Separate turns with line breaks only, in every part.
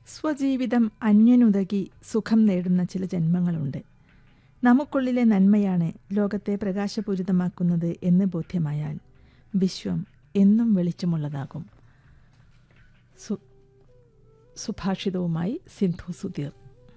സ്വജീവിതം അന്യനുതകി സുഖം നേടുന്ന ചില ജന്മങ്ങളുണ്ട് നമുക്കുള്ളിലെ നന്മയാണ് ലോകത്തെ പ്രകാശപൂരിതമാക്കുന്നത് എന്ന് ബോധ്യമായാൽ വിശ്വം എന്നും വെളിച്ചമുള്ളതാകും സു സുഭാഷിതവുമായി സിന്ധു സുധീർ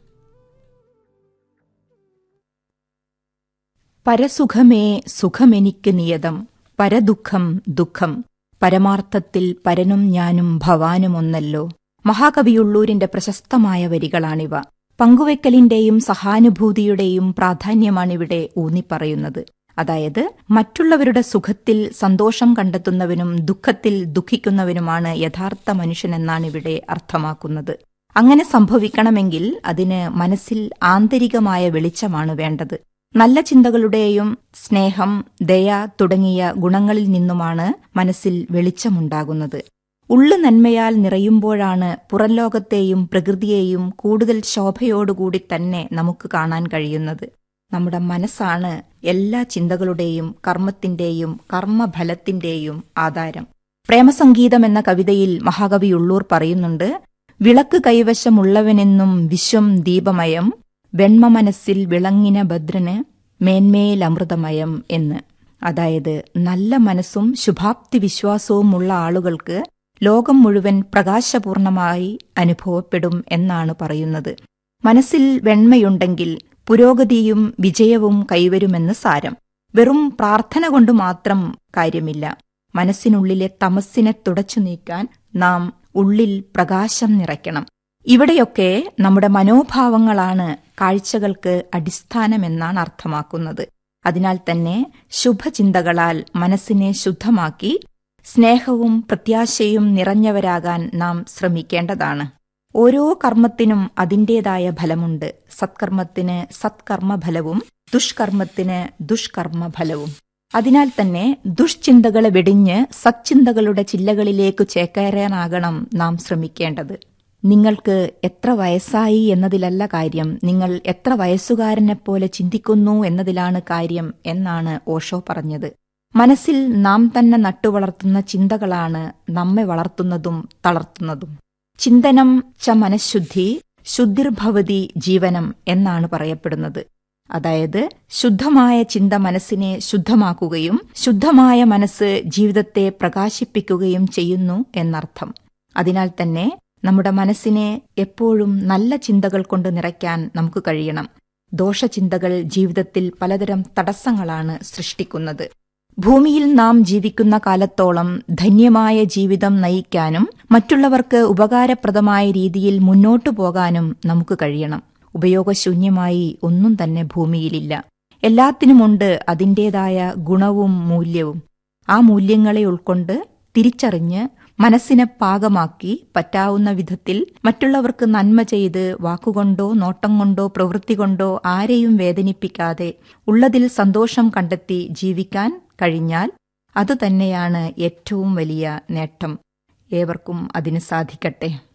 പരസുഖമേ സുഖമെനിക്ക് നിയതം പരദുഃഖം ദുഃഖം പരമാർത്ഥത്തിൽ പരനും ഞാനും ഭവാനുമൊന്നല്ലോ മഹാകവിയുള്ളൂരിന്റെ പ്രശസ്തമായ വരികളാണിവ പങ്കുവെക്കലിന്റെയും സഹാനുഭൂതിയുടെയും പ്രാധാന്യമാണിവിടെ ഊന്നിപ്പറയുന്നത് അതായത് മറ്റുള്ളവരുടെ സുഖത്തിൽ സന്തോഷം കണ്ടെത്തുന്നവനും ദുഃഖത്തിൽ ദുഃഖിക്കുന്നവനുമാണ് യഥാർത്ഥ മനുഷ്യനെന്നാണിവിടെ അർത്ഥമാക്കുന്നത് അങ്ങനെ സംഭവിക്കണമെങ്കിൽ അതിന് മനസ്സിൽ ആന്തരികമായ വെളിച്ചമാണ് വേണ്ടത് നല്ല ചിന്തകളുടെയും സ്നേഹം ദയ തുടങ്ങിയ ഗുണങ്ങളിൽ നിന്നുമാണ് മനസ്സിൽ വെളിച്ചമുണ്ടാകുന്നത് ഉള്ളു നന്മയാൽ നിറയുമ്പോഴാണ് പുറംലോകത്തെയും പ്രകൃതിയെയും കൂടുതൽ ശോഭയോടുകൂടി തന്നെ നമുക്ക് കാണാൻ കഴിയുന്നത് നമ്മുടെ മനസ്സാണ് എല്ലാ ചിന്തകളുടെയും കർമ്മത്തിന്റെയും കർമ്മഫലത്തിന്റെയും ആധാരം പ്രേമസംഗീതം എന്ന കവിതയിൽ മഹാകവി ഉള്ളൂർ പറയുന്നുണ്ട് വിളക്ക് കൈവശമുള്ളവനെന്നും വിശ്വം ദീപമയം വെണ്മ മനസ്സിൽ വിളങ്ങിന ഭദ്രന് മേന്മേലമൃതമയം എന്ന് അതായത് നല്ല മനസ്സും ശുഭാപ്തി വിശ്വാസവുമുള്ള ആളുകൾക്ക് ലോകം മുഴുവൻ പ്രകാശപൂർണമായി അനുഭവപ്പെടും എന്നാണ് പറയുന്നത് മനസ്സിൽ വെണ്മയുണ്ടെങ്കിൽ പുരോഗതിയും വിജയവും കൈവരുമെന്ന് സാരം വെറും പ്രാർത്ഥന കൊണ്ട് മാത്രം കാര്യമില്ല മനസ്സിനുള്ളിലെ തമസ്സിനെ തുടച്ചു നീക്കാൻ നാം ഉള്ളിൽ പ്രകാശം നിറയ്ക്കണം ഇവിടെയൊക്കെ നമ്മുടെ മനോഭാവങ്ങളാണ് കാഴ്ചകൾക്ക് അടിസ്ഥാനമെന്നാണ് അർത്ഥമാക്കുന്നത് അതിനാൽ തന്നെ ശുഭചിന്തകളാൽ മനസ്സിനെ ശുദ്ധമാക്കി സ്നേഹവും പ്രത്യാശയും നിറഞ്ഞവരാകാൻ നാം ശ്രമിക്കേണ്ടതാണ് ഓരോ കർമ്മത്തിനും അതിൻ്റെതായ ഫലമുണ്ട് സത്കർമ്മത്തിന് സത്കർമ്മഫലവും ദുഷ്കർമ്മത്തിന് ദുഷ്കർമ്മഫലവും അതിനാൽ തന്നെ ദുഷ്ചിന്തകളെ വെടിഞ്ഞ് സച്ചിന്തകളുടെ ചില്ലകളിലേക്ക് ചേക്കേറാനാകണം നാം ശ്രമിക്കേണ്ടത് നിങ്ങൾക്ക് എത്ര വയസ്സായി എന്നതിലല്ല കാര്യം നിങ്ങൾ എത്ര വയസ്സുകാരനെപ്പോലെ ചിന്തിക്കുന്നു എന്നതിലാണ് കാര്യം എന്നാണ് ഓഷോ പറഞ്ഞത് മനസ്സിൽ നാം തന്നെ നട്ടുവളർത്തുന്ന ചിന്തകളാണ് നമ്മെ വളർത്തുന്നതും തളർത്തുന്നതും ചിന്തനം ച മനഃശുദ്ധി ശുദ്ധിർഭവതി ജീവനം എന്നാണ് പറയപ്പെടുന്നത് അതായത് ശുദ്ധമായ ചിന്ത മനസ്സിനെ ശുദ്ധമാക്കുകയും ശുദ്ധമായ മനസ്സ് ജീവിതത്തെ പ്രകാശിപ്പിക്കുകയും ചെയ്യുന്നു എന്നർത്ഥം അതിനാൽ തന്നെ നമ്മുടെ മനസ്സിനെ എപ്പോഴും നല്ല ചിന്തകൾ കൊണ്ട് നിറയ്ക്കാൻ നമുക്ക് കഴിയണം ദോഷചിന്തകൾ ജീവിതത്തിൽ പലതരം തടസ്സങ്ങളാണ് സൃഷ്ടിക്കുന്നത് ഭൂമിയിൽ നാം ജീവിക്കുന്ന കാലത്തോളം ധന്യമായ ജീവിതം നയിക്കാനും മറ്റുള്ളവർക്ക് ഉപകാരപ്രദമായ രീതിയിൽ മുന്നോട്ടു പോകാനും നമുക്ക് കഴിയണം ഉപയോഗശൂന്യമായി ഒന്നും തന്നെ ഭൂമിയിലില്ല എല്ലാത്തിനുമുണ്ട് അതിൻ്റെതായ ഗുണവും മൂല്യവും ആ മൂല്യങ്ങളെ ഉൾക്കൊണ്ട് തിരിച്ചറിഞ്ഞ് മനസ്സിനെ പാകമാക്കി പറ്റാവുന്ന വിധത്തിൽ മറ്റുള്ളവർക്ക് നന്മ ചെയ്ത് വാക്കുകൊണ്ടോ നോട്ടം കൊണ്ടോ പ്രവൃത്തി കൊണ്ടോ ആരെയും വേദനിപ്പിക്കാതെ ഉള്ളതിൽ സന്തോഷം കണ്ടെത്തി ജീവിക്കാൻ കഴിഞ്ഞാൽ അതുതന്നെയാണ് ഏറ്റവും വലിയ നേട്ടം ഏവർക്കും അതിന് സാധിക്കട്ടെ